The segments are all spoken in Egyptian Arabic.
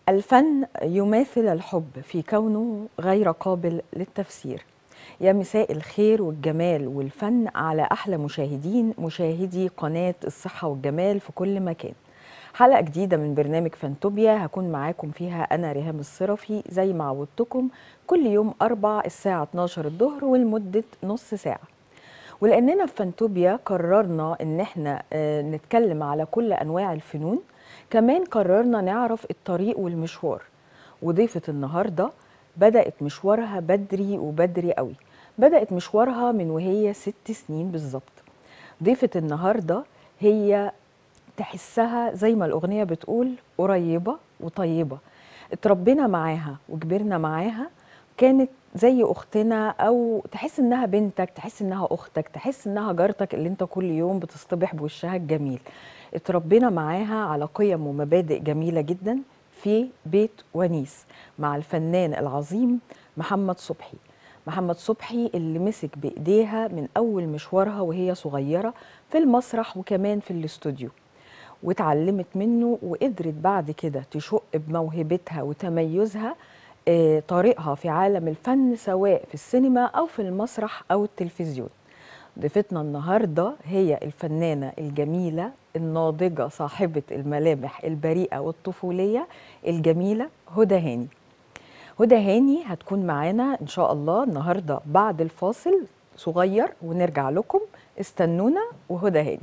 الفن يماثل الحب في كونه غير قابل للتفسير يا مساء الخير والجمال والفن على أحلى مشاهدين مشاهدي قناة الصحة والجمال في كل مكان حلقة جديدة من برنامج فانتوبيا هكون معاكم فيها أنا ريهام الصرفي زي ما عودتكم كل يوم أربع الساعة 12 الظهر ولمدة نص ساعة ولأننا في فانتوبيا قررنا إن احنا آه، نتكلم على كل أنواع الفنون كمان قررنا نعرف الطريق والمشوار وضيفة النهاردة بدأت مشوارها بدري وبدري قوي بدأت مشوارها من وهي ست سنين بالظبط ضيفة النهاردة هي تحسها زي ما الأغنية بتقول قريبة وطيبة اتربينا معاها وكبرنا معاها كانت زي أختنا أو تحس إنها بنتك تحس إنها أختك تحس إنها جارتك اللي أنت كل يوم بتصطبح بوشها الجميل اتربينا معاها على قيم ومبادئ جميلة جدا في بيت ونيس مع الفنان العظيم محمد صبحي محمد صبحي اللي مسك بإيديها من أول مشوارها وهي صغيرة في المسرح وكمان في الاستوديو واتعلمت منه وقدرت بعد كده تشق بموهبتها وتميزها آه، طريقها في عالم الفن سواء في السينما أو في المسرح أو التلفزيون ضيفتنا النهاردة هي الفنانة الجميلة الناضجة صاحبة الملامح البريئة والطفولية الجميلة هدى هاني هدى هاني هتكون معانا إن شاء الله النهاردة بعد الفاصل صغير ونرجع لكم استنونا وهدى هاني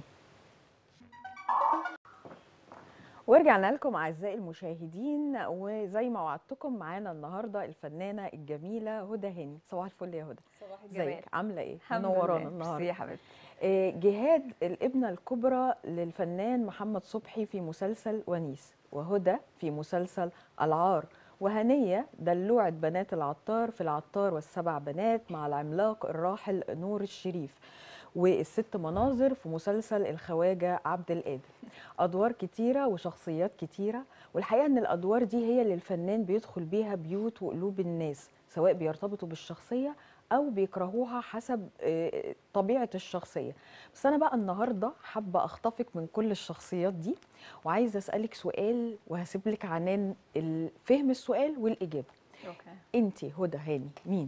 ورجعنا لكم اعزائي المشاهدين وزي ما وعدتكم معانا النهارده الفنانه الجميله هدى هاني صباح الفل يا هدى صباح الجمال ازيك عامله ايه الحمد منورانا لله. النهارده ميرسي يا حبيبتي آه، جهاد الابنه الكبرى للفنان محمد صبحي في مسلسل ونيس وهدى في مسلسل العار وهنيه دلوعه بنات العطار في العطار والسبع بنات مع العملاق الراحل نور الشريف والست مناظر في مسلسل الخواجه عبد القادر ادوار كتيره وشخصيات كتيره والحقيقه ان الادوار دي هي اللي الفنان بيدخل بيها بيوت وقلوب الناس سواء بيرتبطوا بالشخصيه او بيكرهوها حسب آه، طبيعه الشخصيه بس انا بقى النهارده حابه اخطفك من كل الشخصيات دي وعايزه اسالك سؤال وهسيب لك عنان ال- فهم السؤال والاجابه اوكي انت هدى هاني مين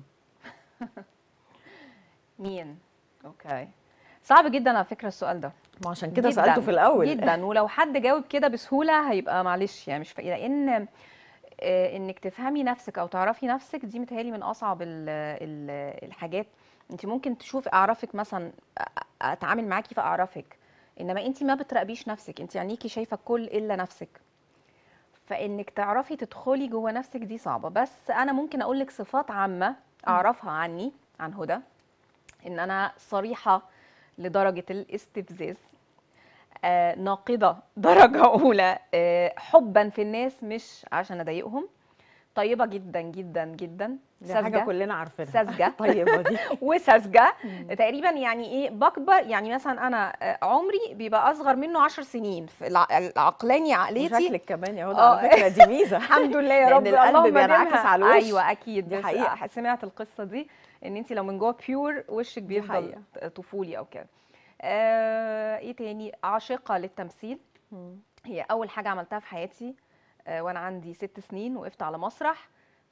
مين اوكي صعب جدا على فكره السؤال ده ما عشان كده جداً، سالته في الاول جدا ولو حد جاوب كده بسهوله هيبقى معلش يعني مش فا... لان آه، انك تفهمي نفسك او تعرفي نفسك دي متهيألي من اصعب ال... ال... الحاجات انت ممكن تشوف اعرفك مثلا أ- اتعامل معاكي فاعرفك انما انت ما بتراقبيش نفسك انت عينيكي شايفه الكل الا نفسك فانك تعرفي تدخلي جوه نفسك دي صعبه بس انا ممكن اقول لك صفات عامه اعرفها عني عن هدى ان انا صريحه لدرجه الاستفزاز آه، ناقده درجه اولى آه، حبا في الناس مش عشان اضايقهم طيبه جدا جدا جدا دي حاجه ساذجه كلنا عارفينها ساذجه طيبه دي وساذجه تقريبا يعني ايه بكبر يعني مثلا انا آه، عمري بيبقى اصغر منه عشر سنين في الع- العقلاني عقليتي وشكلك كمان يا هدى آه. على فكره دي ميزه الحمد لله يا لأن رب القلب اللهم بينعكس ديمها. على الوش. ايوه اكيد دي بس حقيقة. سمعت القصه دي ان انت لو من جوه بيور وشك بيفضل حقيقة. طفولي او كده آه ايه تاني عاشقه للتمثيل مم. هي اول حاجه عملتها في حياتي آه وانا عندي ست سنين وقفت على مسرح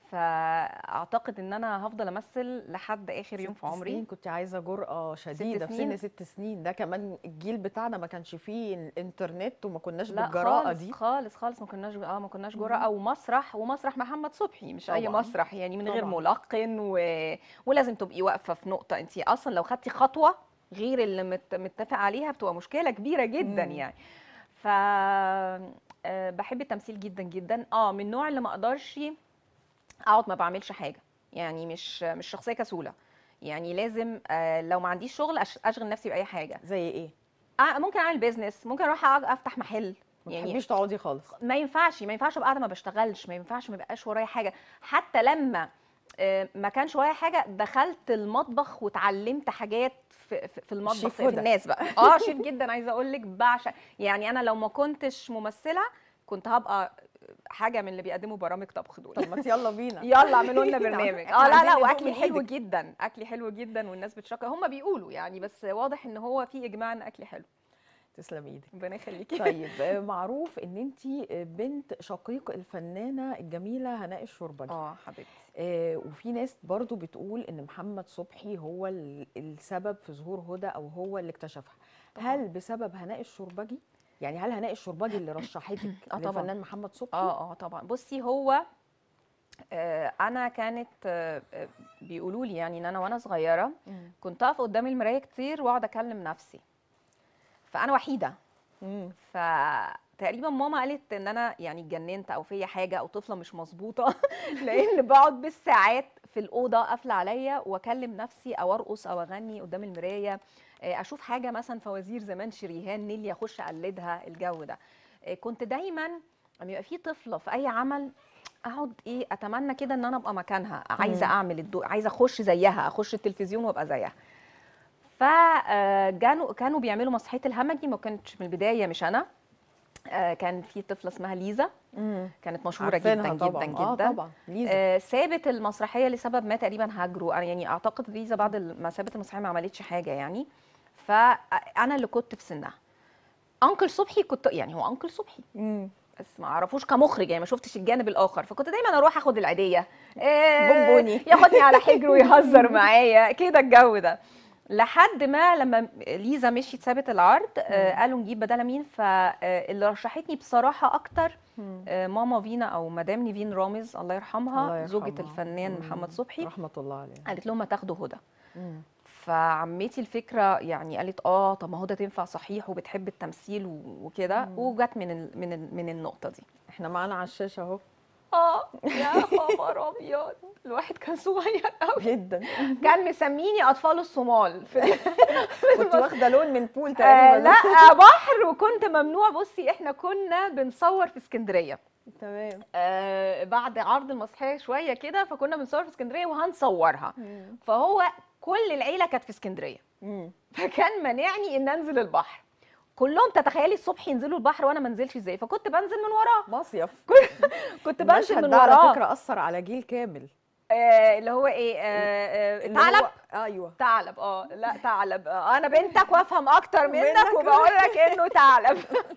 فاعتقد ان انا هفضل امثل لحد اخر يوم ست في عمري سنين كنت عايزه جرأة شديده في سن سنين. ست سنين ده كمان الجيل بتاعنا ما كانش فيه الانترنت وما كناش لا بالجراءه خالص دي خالص خالص ما كناش اه ما كناش مم. جرأة ومسرح ومسرح محمد صبحي مش اي طبعاً. مسرح يعني من غير طبعاً. ملقن و... ولازم تبقي واقفه في نقطه انت اصلا لو خدتي خطوه غير اللي مت... متفق عليها بتبقى مشكله كبيره جدا مم. يعني ف آه، بحب التمثيل جدا جدا اه من النوع اللي ما اقدرش اقعد ما بعملش حاجه يعني مش مش شخصيه كسوله يعني لازم آه، لو ما عنديش شغل أش- اشغل نفسي باي حاجه زي ايه آه، ممكن اعمل بيزنس ممكن اروح أقعد افتح محل ما يعني تحبيش تقعدي خالص ما ينفعش ما ينفعش ابقى قاعده ما بشتغلش ما ينفعش ما يبقاش ورايا حاجه حتى لما آه، ما كانش ورايا حاجه دخلت المطبخ واتعلمت حاجات في, في في المطبخ شيف في, في هدى. الناس بقى اه شيف جدا عايزه اقول لك بعشق يعني انا لو ما كنتش ممثله كنت هبقى حاجه من اللي بيقدموا برامج طبخ دول طب ما يلا بينا يلا اعملوا لنا برنامج إحنا اه لا عايزين لا ندوق واكلي من حلو إيدك. جدا اكلي حلو جدا والناس بتشكر هم بيقولوا يعني بس واضح ان هو في اجماع ان اكلي حلو تسلم ايدك ربنا يخليكي طيب آه، معروف ان انت بنت شقيق الفنانه الجميله هناء الشربجي اه حبيبتي آه، وفي ناس برضو بتقول ان محمد صبحي هو ال- السبب في ظهور هدى او هو اللي اكتشفها طبعاً. هل بسبب هناء الشربجي يعني هل هناء الشربجي اللي رشحتك آه، طبعاً. للفنان محمد صبحي اه اه طبعا بصي هو آه انا كانت آه آه، بيقولوا لي يعني ان انا وانا صغيره مم. كنت اقف قدام المرايه كتير واقعد اكلم نفسي فانا وحيده مم. فتقريبا ماما قالت ان انا يعني اتجننت او فيا حاجه او طفله مش مظبوطه لان بقعد بالساعات في الاوضه قافله عليا واكلم نفسي او ارقص او اغني قدام المرايه آه، اشوف حاجه مثلا فوازير زمان شريهان نيلي اخش اقلدها الجو ده آه، كنت دايما لما يبقى في طفله في اي عمل اقعد ايه اتمنى كده ان انا ابقى مكانها عايزه مم. اعمل الدور عايزه اخش زيها اخش التلفزيون وابقى زيها فكانوا كانوا بيعملوا مسرحيه الهمجي ما كانتش من البدايه مش انا آه، كان في طفله اسمها ليزا مم. كانت مشهوره عارفينها جدا طبعا جدا اه جدا طبعا ليزا آه، سابت المسرحيه لسبب ما تقريبا هاجروا أنا يعني اعتقد ليزا بعد ما سابت المسرحيه ما عملتش حاجه يعني فانا اللي كنت في سنها انكل صبحي كنت يعني هو انكل صبحي مم. بس ما اعرفوش كمخرج يعني ما شفتش الجانب الاخر فكنت دايما اروح اخد العيديه آه، بونبوني. ياخدني على حجره ويهزر معايا كده الجو ده لحد ما لما ليزا مشيت سابت العرض آه، قالوا نجيب بدالها مين فاللي رشحتني بصراحه اكتر مم. آه، ماما فينا او مدام نيفين رامز الله يرحمها, الله زوجة يرحمها. الفنان مم. محمد صبحي رحمه الله عليه قالت لهم ما تاخدوا هدى مم. فعمتي الفكره يعني قالت اه طب ما هدى تنفع صحيح وبتحب التمثيل و- وكده مم. وجت من ال من ال من النقطه دي احنا معانا على الشاشه اهو اه يا خبر ابيض الواحد كان صغير قوي جدا كان مسميني اطفال الصومال في كنت واخده لون من بول آه تقريبا لا بحر وكنت ممنوع بصي احنا كنا بنصور في اسكندريه تمام آه بعد عرض المسرحيه شويه كده فكنا بنصور في اسكندريه وهنصورها فهو كل العيله كانت في اسكندريه مم. فكان مانعني ان انزل البحر كلهم تتخيلي الصبح ينزلوا البحر وانا ما انزلش ازاي فكنت بنزل من وراه مصيف كنت بنزل المشهد من ده على وراه فكره اثر على جيل كامل آه اللي هو ايه آه آه اللي هو- ثعلب ايوه ثعلب اه لا ثعلب آه انا بنتك وافهم اكتر منك منك. وبقول لك انه ثعلب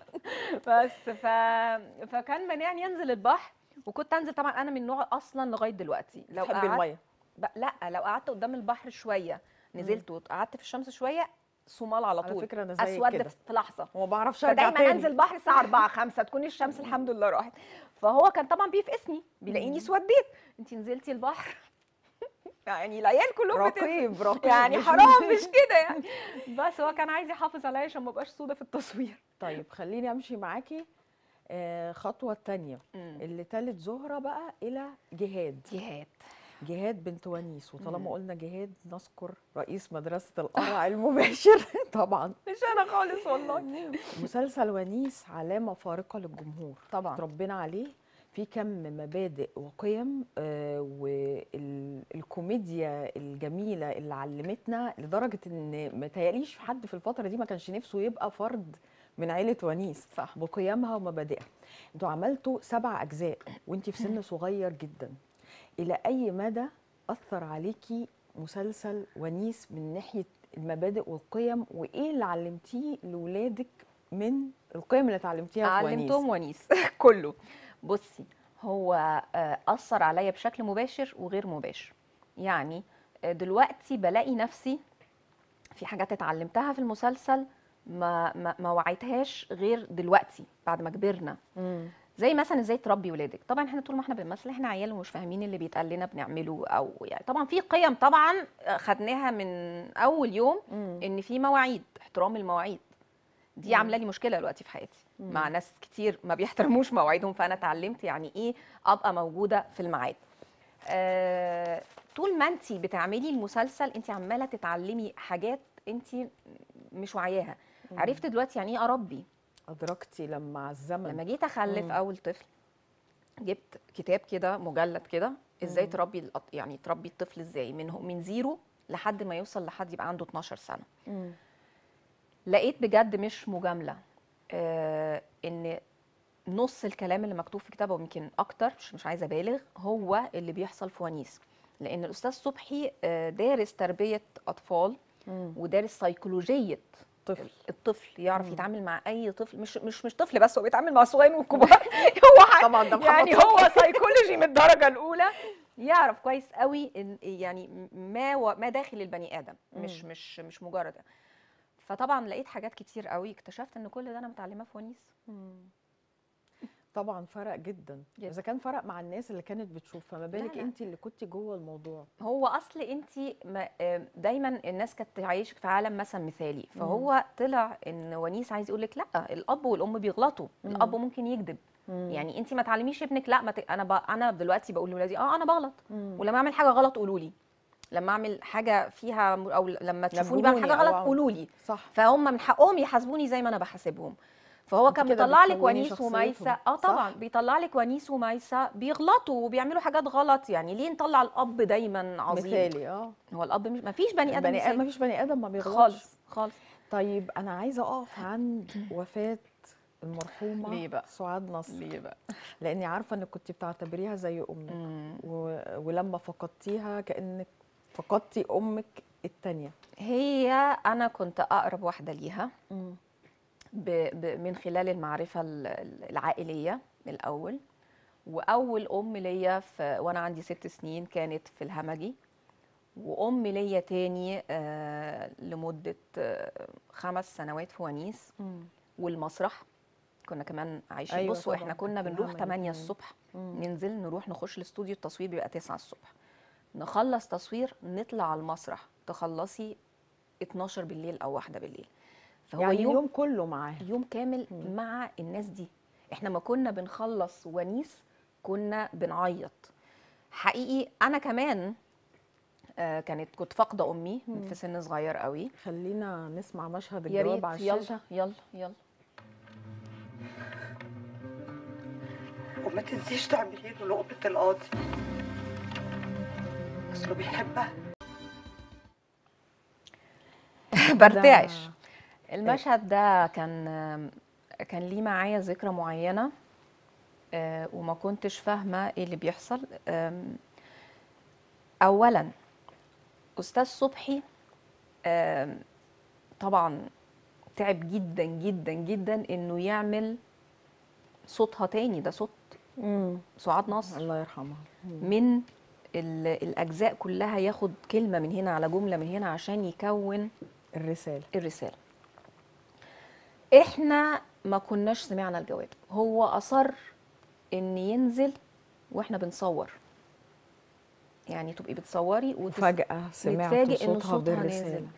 بس ف... فكان مانعني انزل البحر وكنت انزل طبعا انا من نوع اصلا لغايه دلوقتي لو تحبي قعدت الميه ب... لا لو قعدت قدام البحر شويه نزلت وقعدت في الشمس شويه صومال على على طول فكره انا زي اسود كده في لحظه وما بعرفش ارجع فدايما تاني انزل البحر الساعه 4 5 تكون الشمس الحمد لله راحت فهو كان طبعا بيفقسني بيلاقيني مم. اسوديت انت نزلتي البحر يعني العيال كلهم بتنزل. رقيب رقيب يعني مش- حرام مش كده يعني بس هو كان عايز يحافظ عليا عشان ما ابقاش سودة في التصوير طيب خليني امشي معاكي آه، خطوه الثانيه اللي تالت زهره بقى الى جهاد جهاد جهاد بنت ونيس وطالما مم. قلنا جهاد نذكر رئيس مدرسه القرع المباشر طبعا مش انا خالص والله مسلسل ونيس علامه فارقه للجمهور طبعا ربنا عليه في كم مبادئ وقيم آه، والكوميديا الجميله اللي علمتنا لدرجه ان ما تهيأليش في حد في الفتره دي ما كانش نفسه يبقى فرد من عيله ونيس صح بقيمها ومبادئها انتوا عملتوا سبع اجزاء وانت في سن صغير جدا الى اي مدى اثر عليكي مسلسل ونيس من ناحيه المبادئ والقيم وايه اللي علمتيه لاولادك من القيم اللي اتعلمتيها في ونيس علمتهم ونيس كله بصي هو آه، اثر عليا بشكل مباشر وغير مباشر يعني آه، دلوقتي بلاقي نفسي في حاجات اتعلمتها في المسلسل ما ما, ما وعيتهاش غير دلوقتي بعد ما كبرنا مم. زي مثلا ازاي تربي ولادك طبعا احنا طول ما احنا بنمثل احنا عيال ومش فاهمين اللي بيتقال لنا بنعمله او يعني طبعا في قيم طبعا خدناها من اول يوم مم. ان في مواعيد احترام المواعيد دي مم. عامله لي مشكله دلوقتي في حياتي مم. مع ناس كتير ما بيحترموش مواعيدهم فانا اتعلمت يعني ايه ابقى موجوده في الميعاد آه طول ما انت بتعملي المسلسل انت عماله تتعلمي حاجات انت مش وعياها مم. عرفت دلوقتي يعني ايه اربي ادركتي لما الزمن لما جيت اخلف مم. اول طفل جبت كتاب كده مجلد كده ازاي مم. تربي الأط- يعني تربي الطفل ازاي من هو- من زيرو لحد ما يوصل لحد يبقى عنده 12 سنه مم. لقيت بجد مش مجامله آه ان نص الكلام اللي مكتوب في كتابه ويمكن اكتر مش مش عايزه ابالغ هو اللي بيحصل في ونيس لان الاستاذ صبحي آه، دارس تربيه اطفال مم. ودارس سيكولوجيه طفل الطفل يعرف مم. يتعامل مع اي طفل مش مش مش طفل بس هو بيتعامل مع الصغيرين والكبار هو ح- طبعا ده محمد يعني صبحي. هو سايكولوجي من الدرجه الاولى يعرف كويس قوي إن يعني ما و- ما داخل البني ادم مش مم. مش مش مجرد فطبعا لقيت حاجات كتير قوي اكتشفت ان كل ده انا متعلماه في ونيس طبعا فرق جدا جداً. اذا كان فرق مع الناس اللي كانت بتشوف فما بالك لا. انت اللي كنت جوه الموضوع هو اصل انت دايما الناس كانت تعيشك في عالم مثلا مثالي فهو طلع ان ونيس عايز يقول لك لا الاب والام بيغلطوا مم. الاب ممكن يكذب يعني يعني انت ما تعلميش ابنك لا ما ت... انا ب... انا دلوقتي بقول لاولادي اه انا بغلط ولما ولما اعمل حاجه غلط قولوا لي لما اعمل حاجه فيها م- او لما تشوفوني بعمل نبهوني حاجه أو غلط أعمل. قولوا لي صح فهم من حقهم يحاسبوني زي ما انا بحاسبهم فهو أنت كان كده بيطلع لك بتكوني ونيس شخصيتهم. وميسة اه طبعا صح. بيطلع لك ونيس وميسة بيغلطوا وبيعملوا حاجات غلط يعني ليه نطلع الاب دايما عظيم مثالي اه هو الاب مش ما فيش بني ادم بني ادم مثالي. ما فيش بني ادم ما بيغلطش خالص خالص طيب انا عايزه اقف عند وفاه المرحومه ليه بقى؟ سعاد نصر ليه بقى لاني عارفه انك كنت بتعتبريها زي امك مم. و... ولما فقدتيها كانك فقدتي امك التانية هي انا كنت اقرب واحده ليها ب... ب... من خلال المعرفة ال- ال- العائلية الأول وأول أم ليا في وأنا عندي ست سنين كانت في الهمجي وأم ليا تاني آه لمدة آه خمس سنوات في ونيس والمسرح كنا كمان عايشين أيوة بصوا احنا طبعاً، كنا في بنروح الهمجي. 8 مم. الصبح مم. ننزل نروح نخش الاستوديو التصوير بيبقى 9 الصبح نخلص تصوير نطلع على المسرح تخلصي 12 بالليل او واحدة بالليل فهو يعني يوم اليوم كله معاها يوم كامل مم. مع الناس دي احنا ما كنا بنخلص ونيس كنا بنعيط حقيقي انا كمان آه كانت كنت فاقده امي مم. في سن صغير قوي خلينا نسمع مشهد يا ريت الجواب على يلا الشاشه يلا يلا وما تنسيش تعملي له لقمة القاضي اصله بيحبها برتعش المشهد ده كان كان ليه معايا ذكرى معينة آه، وما كنتش فاهمة ايه اللي بيحصل آم، أولا أستاذ صبحي آم، طبعا تعب جدا جدا جدا إنه يعمل صوتها تاني ده صوت مم. سعاد نصر الله يرحمها مم. من ال- الأجزاء كلها ياخد كلمة من هنا على جملة من هنا عشان يكون الرساله الرسالة احنا ما كناش سمعنا الجواب هو أصر ان ينزل واحنا بنصور يعني تبقي بتصوري وتس... وفجاه سمعت نتفاجئ إن صوتها صوتها بالرساله نازل.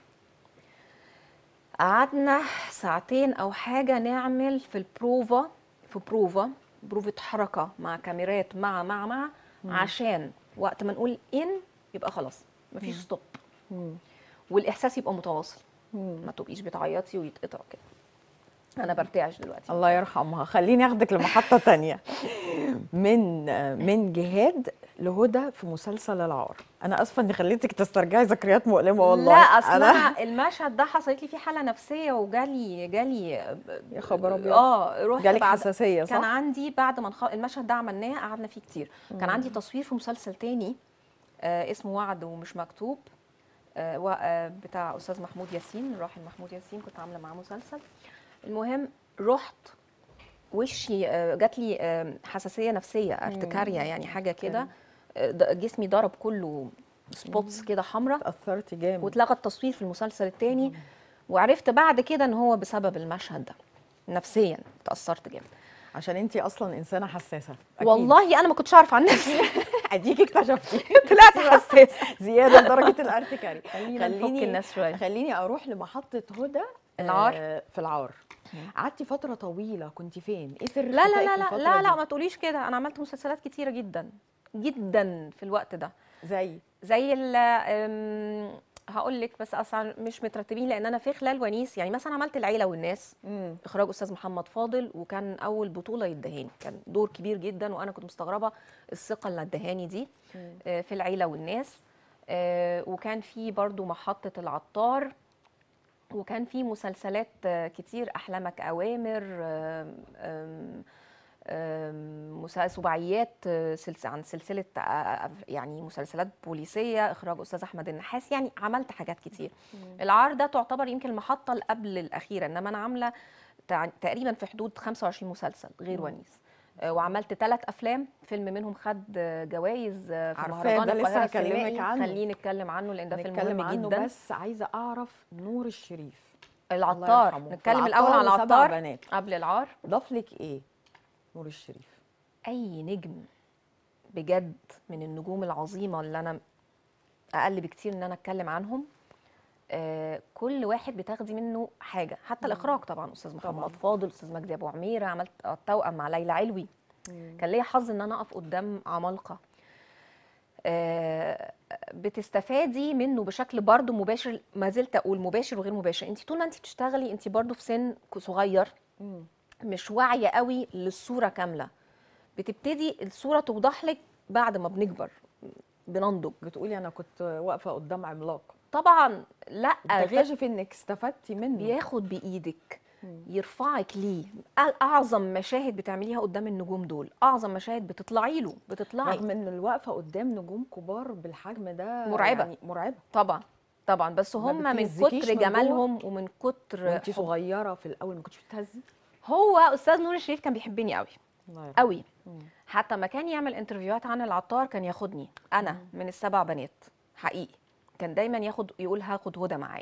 قعدنا ساعتين او حاجه نعمل في البروفا في بروفا بروفة حركه مع كاميرات مع مع مع عشان وقت ما نقول ان يبقى خلاص مفيش ستوب مم. والاحساس يبقى متواصل مم. ما تبقيش بتعيطي ويتقطع كده انا برتعش دلوقتي الله يرحمها خليني اخدك لمحطة تانية من من جهاد لهدى في مسلسل العار انا اسفه اني خليتك تسترجعي ذكريات مؤلمه والله لا اصل انا أنا المشهد ده حصلت لي فيه حاله نفسيه وجالي جالي يا خبر ابيض اه رحت جالك بعد حساسيه كان صح عندي بعد ما نخ... المشهد ده عملناه قعدنا فيه كتير كان عندي تصوير في مسلسل تاني آه اسمه وعد ومش مكتوب آه و... آه بتاع استاذ محمود ياسين الراحل محمود ياسين كنت عامله معاه مسلسل المهم رحت وشي آه جات لي آه حساسيه نفسيه ارتكاريا يعني حاجه كده آه، د- جسمي ضرب كله سبوتس كده حمراء اتاثرتي جامد واتلغى التصوير في المسلسل التاني وعرفت بعد كده ان هو بسبب المشهد ده نفسيا اتاثرت جامد عشان انت اصلا انسانه حساسه أكيد. والله انا ما كنتش اعرف عن نفسي اديكي اكتشفتي طلعت حساسه زياده لدرجه الارتكاري خلينا نفك الناس شويه خليني اروح لمحطه هدى العار؟ آه، في العار قعدتي فتره طويله كنت فين ايه سر لا لا اختفائك لا في لا الفترة لا لا دي؟ ما تقوليش كده انا عملت مسلسلات كتيره جدا جدا في الوقت ده زي زي ال هقول لك بس اصلا مش مترتبين لان انا في خلال ونيس يعني مثلا عملت العيله والناس مم. اخراج استاذ محمد فاضل وكان اول بطوله يدهاني كان دور كبير جدا وانا كنت مستغربه الثقه اللي ادهاني دي مم. آه، في العيله والناس آه، وكان في برضو محطه العطار وكان في مسلسلات آه، كتير احلامك اوامر آم، آم، آم، مسا- سباعيات آه، سلس عن سلسله آه، آه، يعني مسلسلات بوليسيه اخراج استاذ احمد النحاس يعني عملت حاجات كتير العار ده تعتبر يمكن المحطه اللي قبل الاخيره انما انا عامله تع- تقريبا في حدود 25 مسلسل غير مم. ونيس آه، وعملت ثلاث افلام فيلم منهم خد آه، جوائز آه، في عارفاه، مهرجان ده لسه القاهره هكلمك السينمائي عنه. خليني نتكلم عنه لان ده فيلم نتكلم مهم عنه جدا بس عايزه اعرف نور الشريف الله العطار يرحمه. نتكلم العطار الاول عن وسبع العطار بنات قبل العار ضاف لك ايه نور الشريف اي نجم بجد من النجوم العظيمه اللي انا اقل بكتير ان انا اتكلم عنهم آه كل واحد بتاخدي منه حاجه حتى الاخراج طبعا استاذ محمد طبعاً. فاضل استاذ مجدي ابو عميره عملت التوأم مع ليلى علوي كان ليا حظ ان انا اقف قدام عمالقه آه، بتستفادي منه بشكل برضه مباشر ما زلت اقول مباشر وغير مباشر انت طول ما انت بتشتغلي انت برضه في سن صغير مم. مش واعيه قوي للصوره كامله بتبتدي الصوره توضح لك بعد ما بنكبر بننضج بتقولي انا كنت واقفه قدام عملاق طبعا لا غير بتكتشفي انك استفدتي منه بياخد بايدك مم. يرفعك ليه أ- اعظم مشاهد بتعمليها قدام النجوم دول اعظم مشاهد بتطلعي له بتطلعي رغم ان الوقفه قدام نجوم كبار بالحجم ده مرعبة. يعني مرعبه طبعا طبعا بس ما هم من بتهزكيش كتر من جوه؟ جمالهم ومن كتر وانت حب- صغيره في الاول ما كنتش بتهزي هو استاذ نور الشريف كان بيحبني قوي الله يرحمه. قوي مم. حتى ما كان يعمل انترفيوهات عن العطار كان ياخدني انا من السبع بنات حقيقي كان دايما ياخد يقول هاخد هدى معايا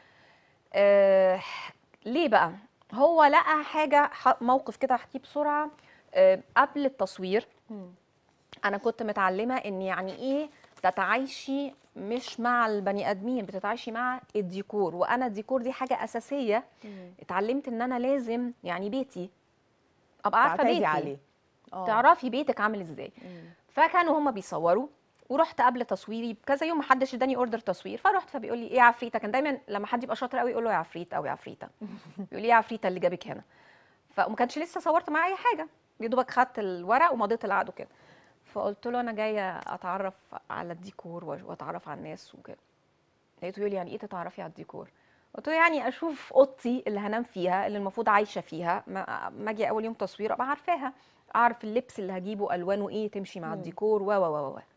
آه ليه بقى هو لقى حاجه ح- موقف كده احكيه بسرعه آه قبل التصوير مم. انا كنت متعلمه ان يعني ايه تتعايشي مش مع البني ادمين بتتعايشي مع الديكور وانا الديكور دي حاجه اساسيه مم. اتعلمت ان انا لازم يعني بيتي ابقى عارفه تعتادي بيتي عليه آه. تعرفي بيتك عامل ازاي مم. فكانوا هما بيصوروا ورحت قبل تصويري بكذا يوم محدش اداني اوردر تصوير فرحت فبيقول لي ايه يا عفريته كان دايما لما حد يبقى شاطر قوي يقول له يا عفريت او يا عفريته بيقول لي يا عفريته اللي جابك هنا فما كانش لسه صورت معاه اي حاجه يا دوبك خدت الورق ومضيت العقد وكده فقلت له انا جايه اتعرف على الديكور وأ- واتعرف على الناس وكده لقيته يقول لي يعني ايه تتعرفي على الديكور قلت له يعني اشوف اوضتي اللي هنام فيها اللي المفروض عايشه فيها ما ما اجي اول يوم تصوير ابقى عارفاها اعرف اللبس اللي هجيبه الوانه ايه تمشي مع مم. الديكور و و و و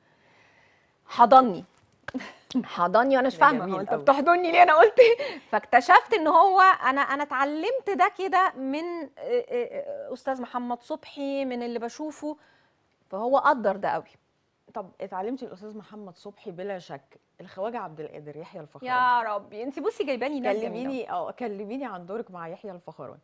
حضني حضني وانا مش ده فاهمه جميل هو انت قوي. بتحضني ليه انا قلت إيه؟ فاكتشفت ان هو انا انا اتعلمت ده كده من آه، آه، استاذ محمد صبحي من اللي بشوفه فهو قدر ده قوي طب اتعلمتي الاستاذ محمد صبحي بلا شك الخواجه عبد القادر يحيى الفخراني يا ربي انت بصي جايباني ناس جميله كلميني اه كلميني عن دورك مع يحيى الفخراني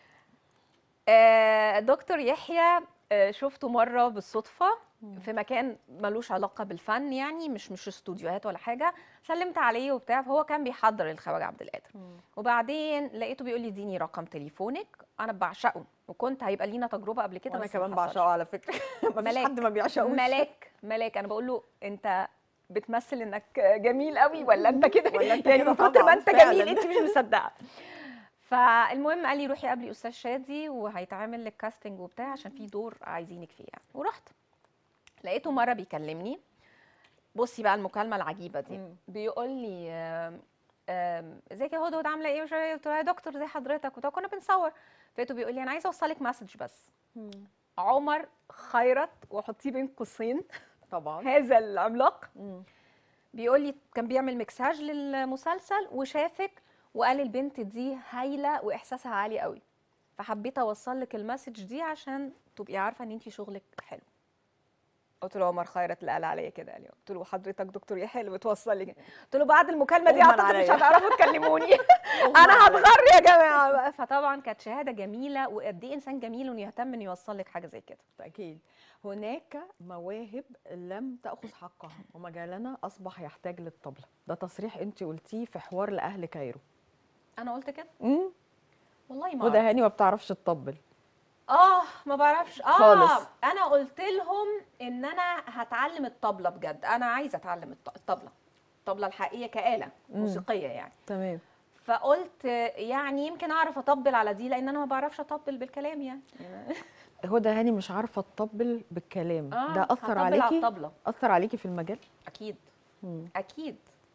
آه، دكتور يحيى آه، شفته مره بالصدفه مم. في مكان ملوش علاقه بالفن يعني مش مش استوديوهات ولا حاجه سلمت عليه وبتاع فهو كان بيحضر الخواجه عبد القادر وبعدين لقيته بيقول لي اديني رقم تليفونك انا بعشقه وكنت هيبقى لينا تجربه قبل كده وانا بس ما كمان حصلش. بعشقه على فكره مفيش ملاك. حد ما بيعشقوش ملاك ملاك انا بقول له انت بتمثل انك جميل قوي ولا انت كده ولا أنت يعني كده من كتر طبعاً، ما انت فعلاً. جميل انت مش مصدقه فالمهم قال لي روحي قابلي استاذ شادي وهيتعمل لك كاستنج وبتاع عشان في دور عايزينك فيه يعني ورحت لقيته مره بيكلمني بصي بقى المكالمه العجيبه دي مم. بيقول لي آم، آم، ازيك يا هدى هدى عامله ايه مش عارفة إيه. قلت له يا دكتور زي حضرتك وبتاع كنا بنصور فلقيته بيقول لي انا عايزه اوصلك مسج بس عمر خيرت وحطيه بين قوسين طبعا هذا العملاق مم. بيقول لي كان بيعمل مكساج للمسلسل وشافك وقال البنت دي هايله واحساسها عالي قوي فحبيت اوصل لك المسج دي عشان تبقي عارفه ان انت شغلك حلو قلت له عمر خيرت اللي قال عليا كده قال لي قلت له حضرتك دكتور يحيى اللي بتوصل لي كده. قلت له بعد المكالمه دي أغمى اعتقد مش عليا. هتعرفوا تكلموني أغمى انا عليا. هتغر يا جماعه بقى فطبعا كانت شهاده جميله وقد ايه انسان جميل انه يهتم انه يوصل لك حاجه زي كده أكيد هناك مواهب لم تأخذ حقها ومجالنا أصبح يحتاج للطبلة ده تصريح أنت قلتيه في حوار لأهل كايرو انا قلت كده امم والله ما هدى أعرف. هاني ما بتعرفش تطبل اه ما بعرفش اه خالص. انا قلت لهم ان انا هتعلم الطبله بجد انا عايزه اتعلم الط- الطبله الطبله الحقيقيه كآلة مم. موسيقيه يعني تمام فقلت يعني يمكن اعرف اطبل على دي لان انا ما بعرفش اطبل بالكلام يعني هدى هاني مش عارفة تطبل بالكلام آه ده أثر هطبل على عليكي الطبله أثر عليكي في المجال اكيد مم. اكيد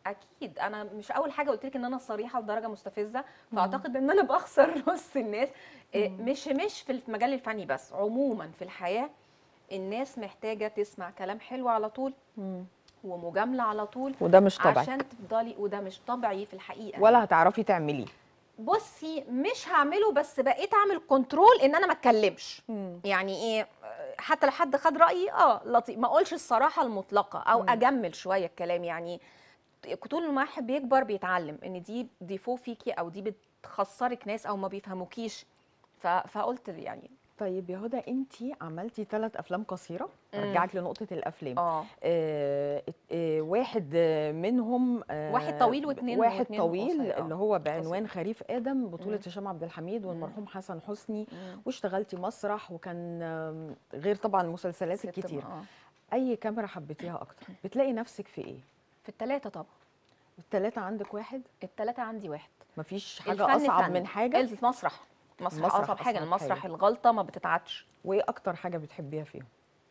اكيد انا مش اول حاجه قلت لك ان انا صريحه لدرجه مستفزه فاعتقد ان انا بخسر نص الناس إيه، مش مش في المجال الفني بس عموما في الحياه الناس محتاجه تسمع كلام حلو على طول ومجامله على طول وده مش طبعك عشان تفضلي وده مش طبعي في الحقيقه ولا هتعرفي تعمليه بصي مش هعمله بس بقيت اعمل كنترول ان انا ما اتكلمش يعني ايه حتى لو حد خد رايي اه لطيف ما اقولش الصراحه المطلقه او اجمل شويه الكلام يعني طول ما واحد بيكبر بيتعلم ان دي ديفو فيكي او دي بتخسرك ناس او ما بيفهموكيش ف- فقلت يعني طيب يا هدى انت عملتي ثلاث افلام قصيره مم. رجعك لنقطه الافلام اه آه آه واحد آه، منهم آه واحد طويل واتنين- واحد واتنين طويل قصير، آه. اللي هو بعنوان خريف ادم بطوله مم. هشام عبد الحميد والمرحوم حسن حسني مم. واشتغلتي مسرح وكان آم، غير طبعا المسلسلات ست- الكتير آه. اي كاميرا حبيتيها اكتر بتلاقي نفسك في ايه في الثلاثه طبعا الثلاثه عندك واحد الثلاثه عندي واحد مفيش حاجه الفن اصعب فن. من حاجه المسرح المسرح المسرح اصعب حاجه أصعب المسرح حاجة. الغلطه ما بتتعدش وايه اكتر حاجه بتحبيها فيهم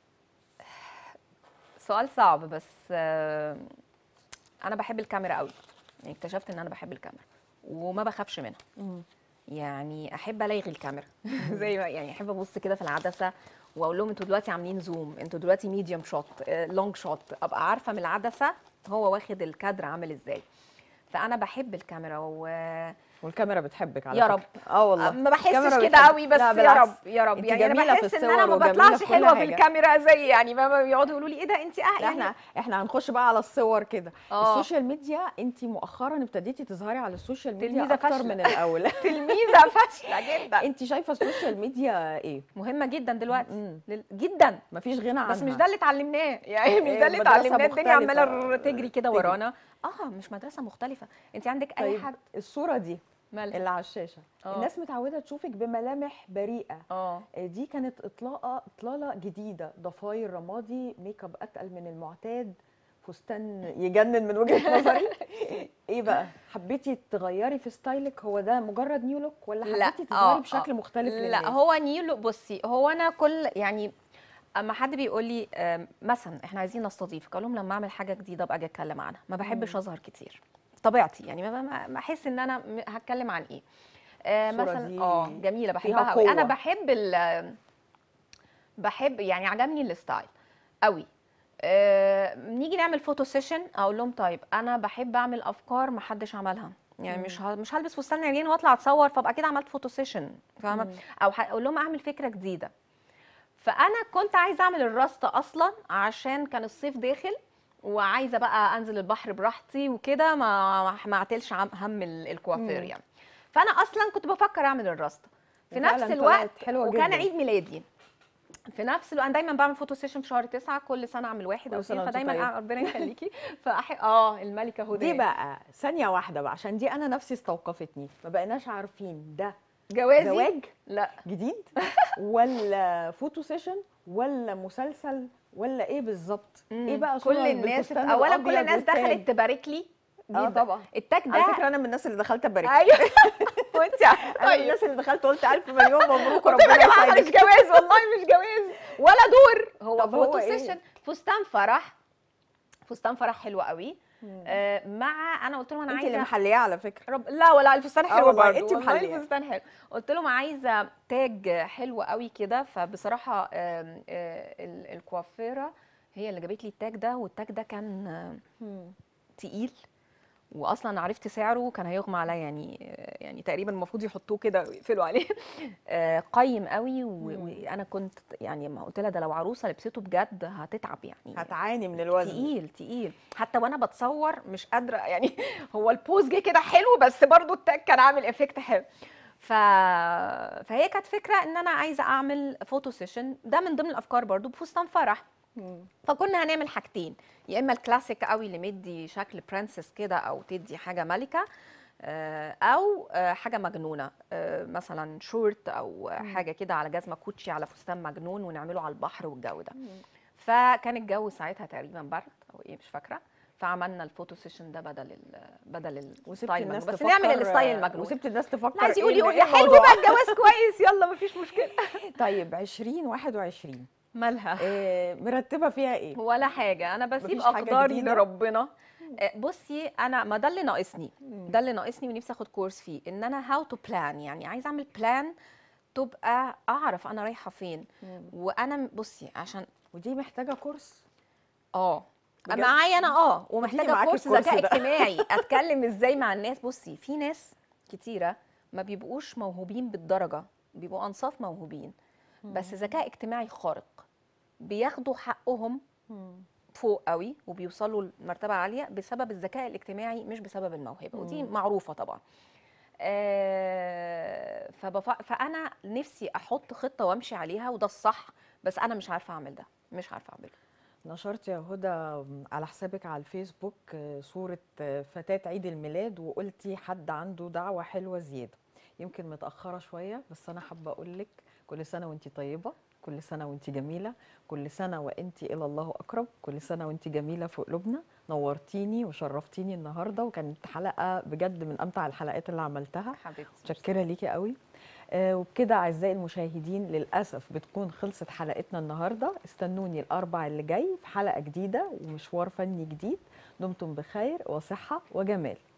سؤال صعب بس آه، انا بحب الكاميرا قوي يعني اكتشفت ان انا بحب الكاميرا وما بخافش منها يعني احب الغي الكاميرا زي ما يعني احب ابص كده في العدسه واقول لهم انتوا دلوقتي عاملين زوم انتوا دلوقتي ميديوم شوت لونج شوت ابقى عارفه من العدسه هو واخد الكادر عامل ازاي فانا بحب الكاميرا و والكاميرا بتحبك على يا فكرة. رب. اه والله ما بحسش الكاميرا كده بتحب- قوي بس لا يا بالعكس. رب يا رب انت يعني انا جميلة في بحس ان انا الصور ما وجميلة بطلعش في كل حلوه في حاجة. الكاميرا زي يعني ما ما بيقعدوا يقولوا لي ايه ده انت اه لا يعني احنا احنا هنخش بقى على الصور كده آه. السوشيال ميديا انت مؤخرا ابتديتي تظهري على السوشيال ميديا تلميذة اكتر فاشلة. من الاول تلميذه فاشله جدا انت شايفه السوشيال ميديا ايه مهمه جدا دلوقتي مم. لل- جدا مفيش غنى عنها بس مش ده اللي اتعلمناه يعني مش إيه، ده اللي مدرسة اتعلمناه الدنيا مختلفة. عماله تجري كده تجري. ورانا اه مش مدرسه مختلفه انت عندك اي طيب حد الصوره دي مالها اللي على الشاشه آه. الناس متعوده تشوفك بملامح بريئه اه آه، دي كانت اطلاقه اطلاله جديده ضفاير رمادي ميك اب اتقل من المعتاد فستان يجنن من وجهه نظري ايه بقى حبيتي تغيري في ستايلك هو ده مجرد نيو لوك ولا لا، حبيتي آه، تظهري آه. بشكل مختلف لا للناس هو نيلو بصي هو انا كل يعني اما حد بيقول لي آم، مثلا احنا عايزين نستضيفك اقول لهم لما اعمل حاجه جديده ابقى اجي اتكلم عنها ما بحبش اظهر كتير طبيعتي يعني ما- ما ما احس ان انا م- هتكلم عن ايه آه الصورة مثلا دي اه جميله فيها بحبها قوي انا قوة. بحب ال بحب يعني عجبني الستايل قوي آه نيجي نعمل فوتو سيشن اقول لهم طيب انا بحب اعمل افكار ما حدش عملها يعني مش ه- مش هلبس فستان عريان واطلع اتصور فابقى كده عملت فوتو سيشن فاهمه او هقول لهم اعمل فكره جديده فانا كنت عايزه اعمل الراسته اصلا عشان كان الصيف داخل وعايزه بقى انزل البحر براحتي وكده ما ما اعتلش عم- هم ال- الكوافير مم. يعني فانا اصلا كنت بفكر اعمل الراسته في وفعلاً نفس طلعت الوقت حلوة وكان جداً. عيد ميلادي في نفس الوقت انا دايما بعمل فوتو سيشن في شهر تسعة كل سنه اعمل واحد كل او سنة اثنين وأنت فدايما طيبة. أع- ربنا يخليكي فأح... اه الملكه هدى دي بقى ثانيه واحده بقى عشان دي انا نفسي استوقفتني ما بقيناش عارفين ده جوازي زواج لا جديد ولا فوتو سيشن ولا مسلسل ولا ايه بالظبط ايه بقى كل صورة الناس بالفستان اولا كل الأبيض الناس والتاج؟ دخلت تبارك لي اه جداً. طبعا التاج ده على فكره انا من الناس اللي دخلت ابارك ايوه وانت انا من طيب الناس اللي دخلت قلت الف مليون مبروك قلت لهم وربنا يا جماعه مش يسعدك جواز والله مش جواز ولا دور هو طب هو فوتو إيه؟ سيشن فستان فرح فستان فرح حلو قوي آه مع انا قلت لهم انا انت اللي عايزه محلياه على فكره رب... لا ولا الفستان آه حلو والله، برضه انت والله محلية. الفستان حلو قلت لهم عايزه تاج حلو قوي كده فبصراحه آم، آه، ال- الكوافيره هي اللي جابت لي التاج ده والتاج ده كان آه، تقيل واصلا عرفت سعره كان هيغمى عليا يعني يعني تقريبا المفروض يحطوه كده ويقفلوا عليه آه، قيم قوي و- مم. وانا كنت يعني ما قلت لها ده لو عروسه لبسته بجد هتتعب يعني هتعاني من الوزن تقيل تقيل حتى وانا بتصور مش قادره يعني هو البوز جه كده حلو بس برضو التاج كان عامل افكت حلو ف... فهي كانت فكره ان انا عايزه اعمل فوتو سيشن ده من ضمن الافكار برضو بفستان فرح مم. فكنا هنعمل حاجتين يا اما الكلاسيك قوي اللي مدي شكل برنسس كده او تدي حاجه ملكه آه، او آه، حاجه مجنونه آه، مثلا شورت او حاجه كده على جزمه كوتشي على فستان مجنون ونعمله على البحر والجو ده فكان الجو ساعتها تقريبا برد او ايه مش فاكره فعملنا الفوتو سيشن ده بدل ال بدل وسبت الستايل الناس المجنون بس تفكر نعمل الستايل المجنون وسبت الناس تفكر اللي عايز يقول إيه يقول إيه يا حلو الموضوع؟ بقى الجواز كويس يلا مفيش مشكله طيب 2021 مالها إيه مرتبه فيها ايه ولا حاجه انا بسيب مفيش حاجة اقداري جديدة؟ لربنا آه، بصي انا ما ده اللي ناقصني ده اللي ناقصني ونفسي اخد كورس فيه ان انا هاو تو بلان يعني عايزه اعمل بلان تبقى اعرف انا رايحه فين وانا بصي عشان ودي محتاجه كورس اه بجد؟ معايا انا اه ومحتاجه معاكي كورس الكورس ذكاء ده. اجتماعي اتكلم ازاي مع الناس بصي في ناس كتيره ما بيبقوش موهوبين بالدرجه بيبقوا انصاف موهوبين بس ذكاء اجتماعي خارق بياخدوا حقهم فوق قوي وبيوصلوا لمرتبه عاليه بسبب الذكاء الاجتماعي مش بسبب الموهبه ودي معروفه طبعا آه فبف... فانا نفسي احط خطه وامشي عليها وده الصح بس انا مش عارفه اعمل ده مش عارفه اعمله نشرت يا هدى على حسابك على الفيسبوك آه، صورة آه، فتاة عيد الميلاد وقلتي حد عنده دعوة حلوة زيادة يمكن متأخرة شوية بس أنا حابة أقول لك كل سنة وأنت طيبة كل سنة وأنت جميلة كل سنة وأنت إلى الله أقرب كل سنة وأنت جميلة في قلوبنا نورتيني وشرفتيني النهاردة وكانت حلقة بجد من أمتع الحلقات اللي عملتها حبيبتي متشكرة ليكي قوي آه، وبكده أعزائي المشاهدين للأسف بتكون خلصت حلقتنا النهاردة استنوني الأربع اللي جاي في حلقة جديدة ومشوار فني جديد دمتم بخير وصحة وجمال